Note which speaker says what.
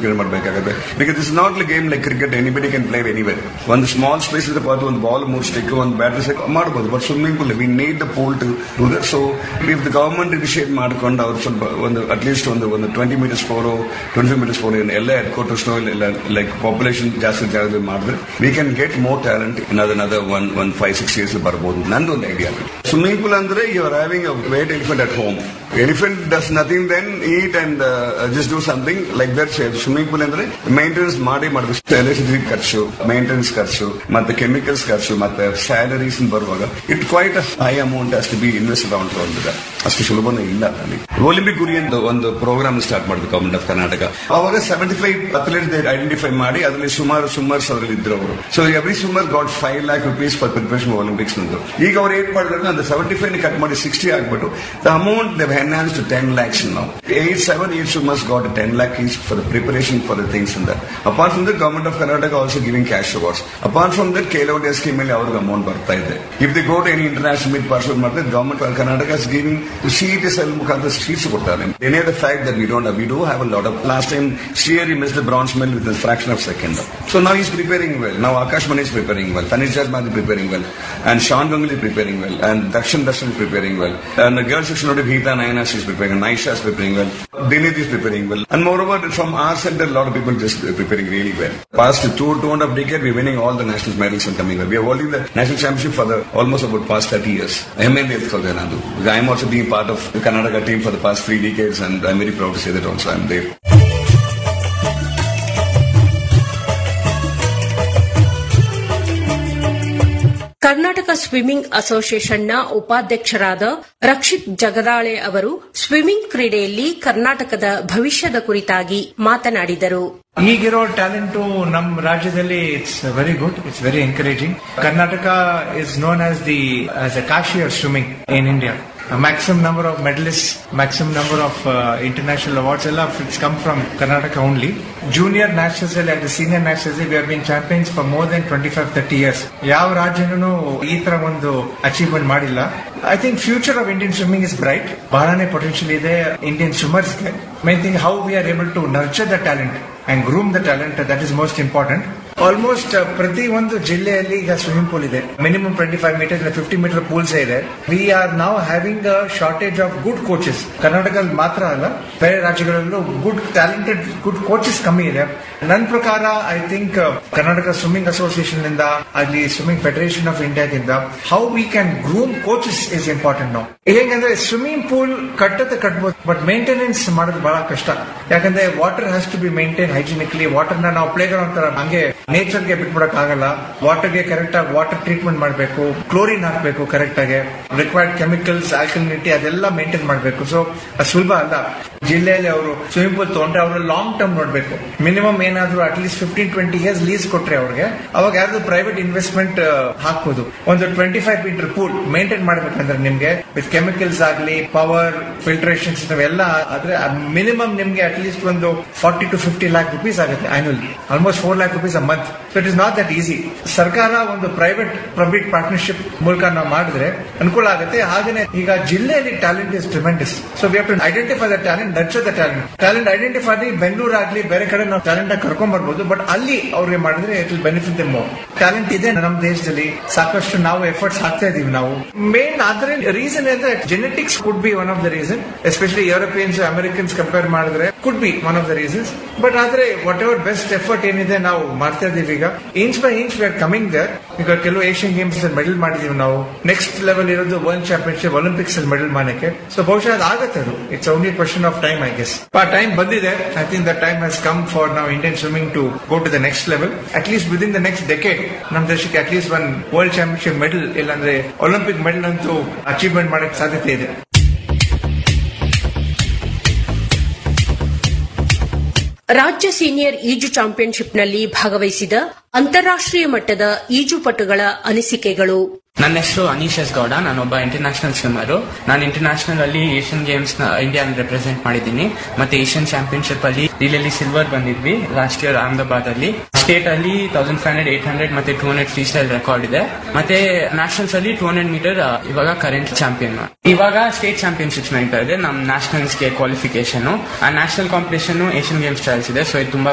Speaker 1: Care ಮಾಡಬೇಕಾಗುತ್ತೆ because is not like game like cricket anybody can play anywhere ಒಂದು small space ಇದೆ part ಒಂದು ball ಮೂರು stick ಒಂದು ಬ್ಯಾಟ್ರಿ ಸೆಟ್ ಮಾಡಬಹುದು but swimming pool we need the pool to do that so if the government initiate ಮಾಡ್ಕೊಂಡು ಅವ್ರು ಸ್ವಲ್ಪ ಒಂದು ಅಟ್ಲೀಸ್ಟ್ ಒಂದು ಒಂದು twenty meters four twenty meters four ಎಲ್ಲ ಹೆಡ್ ಕ್ವಾರ್ಟರ್ಸ್ ಇಲ್ಲ ಲೈಕ್ ಪಾಪ್ಯುಲೇಷನ್ ಜಾಸ್ತಿ ಜಾಗದಲ್ಲಿ ಮಾಡಿದ್ರೆ we can get more talent in ಅದನ್ನ one one five six years ಬರ್ಬೋದು ನಂದು ಒಂದು ಐಡಿಯಾ ಸ್ವಿಮ್ಮಿಂಗ್ ಪೂಲ್ ಅಂದ್ರೆ you are having a white elephant at home elephant does nothing then eat and just do something like that swimming pool ಅಂದ್ರೆ maintenance ಮಾಡಿ ಮಾಡಬೇಕು electricity ಖರ್ಚು maintenance ಖರ್ಚು ಮತ್ತೆ ಕೆಮಿಕಲ್ಸ್ ಖರ್ಚು ಮತ್ತೆ ಸ್ಯಾಲರೀಸ್ ಬರುವಾಗ ಇಟ್ ಕ್ವೈಟ್ ಹೈ ಅಮೌಂಟ್ ಅಷ್ಟು ಬಿ ಇನ್ವೆಸ್ಟ್ ಅಮೌಂಟ್ ಒಂದಿದೆ ಅಷ್ಟು ಸುಲಭನೇ ಇಲ್ಲ ಅಲ್ಲಿ ಒಲಿಂಪಿಕ್ ಗುರಿ ಅಂತ ಒಂದು ಪ್ರೋಗ್ರಾಮ್ ಸ್ಟಾರ್ಟ್ ಮಾಡಿದ್ರು ಗವರ್ಮೆಂಟ್ ಆಫ್ ಕರ್ನಾಟಕ ಅವಾಗ ಸೆವೆಂಟಿ ಫೈವ್ ಅಥ್ಲೆಟ್ ಐಡೆಂಟಿಫೈ ಮಾಡಿ ಅದರಲ್ಲಿ ಸುಮಾರು ಸ್ವಿಮ್ಮರ್ಸ್ ಅದರಲ್ಲಿ ಇದ್ರು ಅವರು so every swimmer got five lakh rupees for preparation Olympics ನಂದು ಈಗ ಅವ್ರು ಏನ್ ಮಾಡಿದ್ರು ಅಂದ್ರೆ ಸೆವೆಂಟಿ ಫೈವ್ ಕಟ್ ಮಾಡಿ ಸಿಕ್ಸ್ಟಿ ಆಗ್ಬಿಟ್ಟು the amount they enhance to ten lakhs ನಾವು eight seven eight swimmers got ten lakh is for the preparation for the things ಅಂತ apart from the government of Karnataka also giving cash awards apart from that Khelo India scheme ಅಲ್ಲಿ ಅವ್ರಿಗೆ amount ಬರ್ತಾ ಇದೆ if the got any international meet parcel ಮಾಡಿದ್ರೆ government of Karnataka is giving C T S L ಮುಖಾಂತರ seats ಕೊಡ್ತಾರೆ ಎನೇ the fact that we don't we do have a lot of last time ಶ್ರೀಯರ್ ಈ miss the bronze medal with fraction of second so ನಾವು is preparing well ನಾವು Aakash Mani is preparing well Tanish ಜಾಜ್ಮಾನ್ preparing well and Shaan Ganguly preparing well and Dakshin Darshan preparing well and girls section ನೋಡಿ ಭೀತಾ ನಯನಾಸ್ is preparing Naisha is preparing well Dinit is preparing well. And moreover, from our center, a lot of people just preparing really well. Past two, two and a half decade, we're winning all the national medals and coming well. We are holding the national championship for the almost about past 30 years. I'm also being part of the Karnataka team for the past three decades and I'm very proud to say that also I'm there.
Speaker 2: Karnataka swimming ಅಸೋಸಿಯೇಷನ್ನ ಉಪಾಧ್ಯಕ್ಷರಾದ ರಕ್ಷಿತ್ ಜಗದಾಳೆ ಅವರು swimming ಕ್ರೀಡೆಯಲ್ಲಿ ಕರ್ನಾಟಕದ ಭವಿಷ್ಯದ ಕುರಿತಾಗಿ ಮಾತನಾಡಿದರು
Speaker 3: ಈಗಿರೋ talent ನಮ್ಮ ರಾಜ್ಯದಲ್ಲಿ it's very good it's very encouraging Karnataka is known as the as a Kashi of swimming in India maximum number of medalists, maximum number of uh, international awards, all of it's come from Karnataka only. Junior nationals and the senior nationals, we have been champions for more than 25-30 years. ಯಾವ ರಾಜ್ಯನೂ ಈ ತರ ಒಂದು achievement ಮಾಡಿಲ್ಲ I think future of Indian swimming is bright ಬಹಳನೇ potential ಇದೆ Indian ಸ್ವಿಮ್ಮರ್ಸ್ಗೆ main thing how we are able to nurture the talent and groom the talent that is most important almost ಪ್ರತಿ ಒಂದು ಜಿಲ್ಲೆಯಲ್ಲಿ ಈಗ ಸ್ವಿಮ್ಮಿಂಗ್ ಪೂಲ್ ಇದೆ minimum twenty five meter fifty meter pools ಇದೆ we are ನಾವ್ having a shortage of good coaches ಕರ್ನಾಟಕದಲ್ಲಿ ಮಾತ್ರ ಅಲ್ಲ ಬೇರೆ ರಾಜ್ಯಗಳಲ್ಲೂ ಗುಡ್ ಟ್ಯಾಲೆಂಟೆಡ್ ಗುಡ್ ಕೋಚಸ್ ಕಮ್ಮಿ ಇದೆ ನನ್ನ ಪ್ರಕಾರ I think Karnataka swimming association ಇಂದ ಅಲ್ಲಿ ಸ್ವಿಮ್ಮಿಂಗ್ ಫೆಡರೇಷನ್ ಆಫ್ ಇಂಡಿಯಾದಿಂದ how we can groom coaches is important ನಾವು ಹೇಗಂದ್ರೆ ಸ್ವಿಮ್ಮಿಂಗ್ ಪೂಲ್ ಕಟ್ಟತ್ತೆ ಕಟ್ಬೋದು ಬಟ್ ಮೇಂಟೆನೆನ್ಸ್ ಮಾಡೋದು ಬಹಳ ಕಷ್ಟ ಯಾಕಂದ್ರೆ water has to be maintain hygienically water ನ ನಾವು ಪ್ಲೇ ಗ್ರೌಂಡ್ ತರ ಹಂಗೆ ನೇಚರ್ ಗೆ ಬಿಟ್ಬಿಡಕ್ ಆಗಲ್ಲ ವಾಟರ್ ಗೆ ಕರೆಕ್ಟ್ ಆಗಿ ವಾಟರ್ ಟ್ರೀಟ್ಮೆಂಟ್ ಮಾಡಬೇಕು ಕ್ಲೋರಿನ್ ಹಾಕಬೇಕು ಕರೆಕ್ಟ್ ಆಗಿ ರಿಕ್ವೈರ್ಡ್ ಕೆಮಿಕಲ್ಸ್ ಆಲ್ಕಲಿನಿಟಿ ಅದೆಲ್ಲ ಮೇಂಟೈನ್ ಮಾಡಬೇಕು ಸೊ ಅದು ಸುಲಭ ಅಲ್ಲ ಜಿಲ್ಲೆಯಲ್ಲಿ ಅವರು ಸ್ವಿಮ್ಮಿಂಗ್ ಪೂಲ್ ತಗೊಂಡ್ರೆ ಅವರು ಲಾಂಗ್ ಟರ್ಮ್ ನೋಡಬೇಕು ಮಿನಿಮಮ್ ಏನಾದ್ರು at least fifteen twenty years lease ಕೊಟ್ರೆ ಅವ್ರಿಗೆ ಅವಾಗ ಯಾವ್ದು ಪ್ರೈವೇಟ್ ಇನ್ವೆಸ್ಟ್ಮೆಂಟ್ ಹಾಕ್ಬೋದು ಒಂದು twenty five meter pool maintain ಮಾಡ್ಬೇಕಂದ್ರೆ ನಿಮ್ಗೆ ವಿತ್ ಕೆಮಿಕಲ್ಸ್ ಆಗಲಿ ಪವರ್ ಫಿಲ್ಟ್ರೇಷನ್ಸ್ ಇವೆಲ್ಲ ಆದ್ರೆ ಮಿನಿಮಮ್ ನಿಮ್ಗೆ ಅಟ್ಲೀಸ್ಟ್ ಒಂದು forty to fifty lakh rupees ಆಗುತ್ತೆ annually almost four lakh rupees a month so it is not that easy ಸರ್ಕಾರ ಒಂದು ಪ್ರೈವೇಟ್ ಪಬ್ಲಿಕ್ ಪಾರ್ಟ್ನರ್ಶಿಪ್ ಮೂಲಕ ನಾವು ಮಾಡಿದ್ರೆ ಅನುಕೂಲ ಆಗುತ್ತೆ ಹಾಗೇನೆ ಈಗ ಜಿಲ್ಲೆಯಲ್ಲಿ talent is tremendous so we have to identify the talent nurture the talent talent identify ಆಗಿ ಬೆಂಗಳೂರು ಆಗ್ಲಿ ಬೇರೆ ಕಡೆ ನಾವು ಟ್ಯಾಲೆಂಟ್ ಕರ್ಕೊಂಡ್ ಬರ್ಬೋದು ಬಟ್ ಅಲ್ಲಿ ಅವ್ರಿಗೆ ಮಾಡಿದ್ರೆ it will benefit them more talent ಇದೆ ನಮ್ಮ ದೇಶದಲ್ಲಿ ಸಾಕಷ್ಟು ನಾವು ಎಫರ್ಟ್ಸ್ ಹಾಕ್ತಾ ಇದೀವಿ ನಾವು ಮೇನ್ ಆದ್ರೆ ರೀಸನ್ ಅಂದ್ರೆ genetics could be one of the reason especially Europeans Americans compare ಮಾಡಿದ್ರೆ could be one of the reasons but ಆದ್ರೆ ವಾಟ್ ಎವರ್ ಬೆಸ್ಟ್ ಎಫರ್ಟ್ ಏನಿದೆ ನಾವು ಮಾಡ್ತಾ ಇದೀವಿ ಈಗ inch by inch we are coming there ಈಗ ಕೆಲವು ಏಷ್ಯನ್ ಗೇಮ್ಸ್ ಮೆಡಲ್ ಮಾಡಿದೀವಿ ನಾವು ನೆಕ್ಸ್ಟ್ ಲೆವೆಲ್ ಇರೋದು ವರ್ಲ್ಡ್ ಚಾಂಪಿಯನ್ಶಿಪ್ ಒಲಿಂಪಿಕ್ಸ್ ಅಲ್ಲಿ ಮೆಡಲ್ ಮಾಡಕ್ಕೆ ಸೊ ಬಹುಶಃ ಅದು ಆಗತ್ತೆ ಅದು it's only question of time I guess ಆ ಟೈಮ್ ಬಂದಿದೆ I think the time has come for ನಾವು Indian swimming to go to the next level at least within the next decade ನಮ್ಮ ದೇಶಕ್ಕೆ at least one world championship medal ಇಲ್ಲಾಂದ್ರೆ Olympic medal ಅಂತೂ achievement ಮಾಡಕ್ಕೆ ಸಾಧ್ಯತೆ ಇದೆ
Speaker 2: ರಾಜ್ಯ ಸೀನಿಯರ್ ಈಜು ಚಾಂಪಿಯನ್ಶಿಪ್ನಲ್ಲಿ ಭಾಗವಹಿಸಿದ ಅಂತಾರಾಷ್ಟೀಯ ಮಟ್ಟದ ಈಜುಪಟುಗಳ ಅನಿಸಿಕೆಗಳು
Speaker 4: ನನ್ನ ಹೆಸರು ಅನೀಶ್ ಎಸ್ ಗೌಡ ನಾನೊಬ್ಬ ಇಂಟರ್ನ್ಯಾಷನಲ್ ಸ್ವಿಮ್ಮರು ನಾನು ಇಂಟರ್ನ್ಯಾಷನಲ್ ಅಲ್ಲಿ ಏಷ್ಯನ್ ಗೇಮ್ಸ್ ನ ಇಂಡಿಯಾ ರೆಪ್ರೆಸೆಂಟ್ ಮಾಡಿದ್ದೀನಿ ಮತ್ತೆ ಏಷ್ಯನ್ ಚಾಂಪಿಯನ್ಶಿಪ್ ಅಲ್ಲಿ ರೀಲಲ್ಲಿ ಸಿಲ್ವರ್ ಬಂದಿದ್ವಿ ಲಾಸ್ಟ್ ಇಯರ್ ಅಹಮದಾಬಾದ್ ಅಲ್ಲಿ ಸ್ಟೇಟ್ ಅಲ್ಲಿ thousand five hundred eight hundred ಮತ್ತೆ two hundred freestyle record ಇದೆ ಮತ್ತೆ ನ್ಯಾಷನಲ್ಸ್ ಅಲ್ಲಿ ಟೂ ಹಂಡ್ರೆಡ್ ಮೀಟರ್ ಇವಾಗ ಕರೆಂಟ್ ಚಾಂಪಿಯನ್ ಇವಾಗ ಸ್ಟೇಟ್ ಚಾಂಪಿಯನ್ಶಿಪ್ಸ್ ನಡೀತಾ ಇದೆ ನಮ್ ನ್ಯಾಷನಲ್ಸ್ ಗೆ ಕ್ವಾಲಿಫಿಕೇಶನ್ ಆ national competition Asian Games trials ಇದೆ ಸೊ ಇದು ತುಂಬಾ